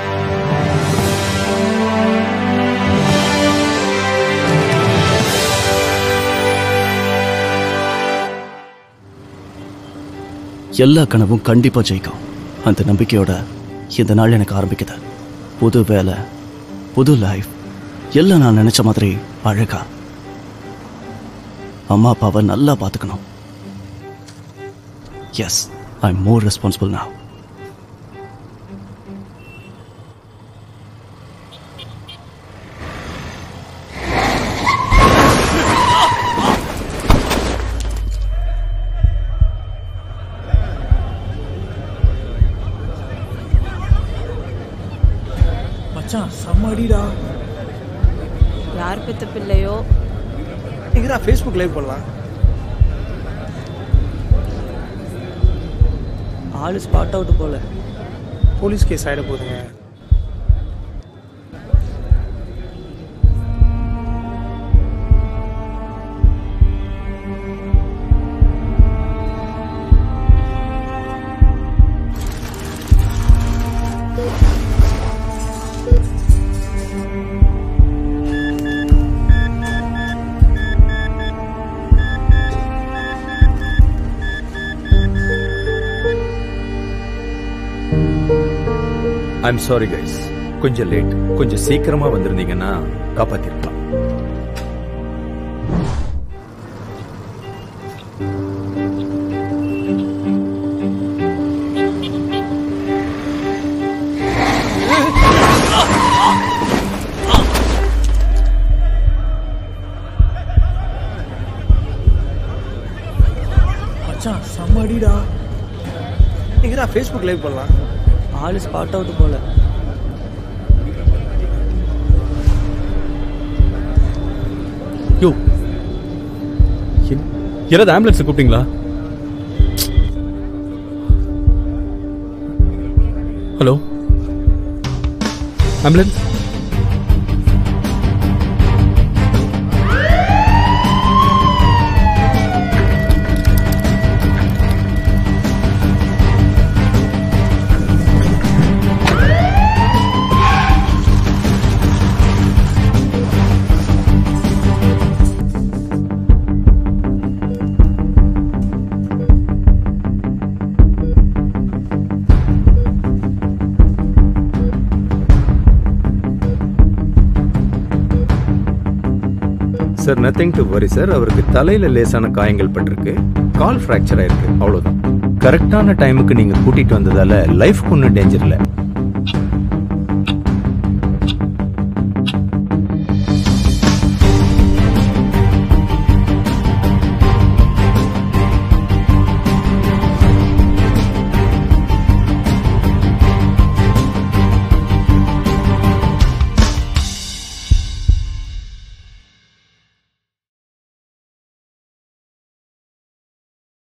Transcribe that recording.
எல்லா கனவும் கண்டிப்பா ஜெயிக்கும் அந்த நம்பிக்கையோட இந்த நாள் எனக்கு ஆரம்பிக்குது புது வேலை புது லைஃப் எல்லாம் நான் நினைச்ச மாதிரி அழகா அம்மா அப்பாவை நல்லா பார்த்துக்கணும் yes I am more responsible now மச்சான் செம்ம அடிடா யார் பெத்த பிள்ளையோ எங்கடா ஃபேஸ்புக் லைவ் பண்ணலாம் ஆளு ஸ்பாட் அவுட் போல போலீஸ் கேஸ் ஆகிட போகுதுங்க ஐம் சாரி கைஸ் கொஞ்சம் லேட் கொஞ்சம் சீக்கிரமா வந்திருந்தீங்கன்னா காப்பாத்திருக்கலாம் மச்சான் செம்ம அடிடா எங்கடா ஃபேஸ்புக் லைவ் பண்ணலாம் ஆளு ஸ்பாட் அவுட் போல யோ யாராவது ஆம்புலன்ஸ் கூப்பிட்டீங்களா hello ambulance sir nothing to worry sir அவருக்கு தலையில லேசான காயங்கள் பட்டிருக்கு கால் ஃப்ராக்சர் ஆயிருக்கு அவ்வளவுதான் கரெக்டான டைமுக்கு நீங்க கூட்டிட்டு வந்ததால லைஃப்க்கு ஒன்றும் டேஞ்சர் இல்லை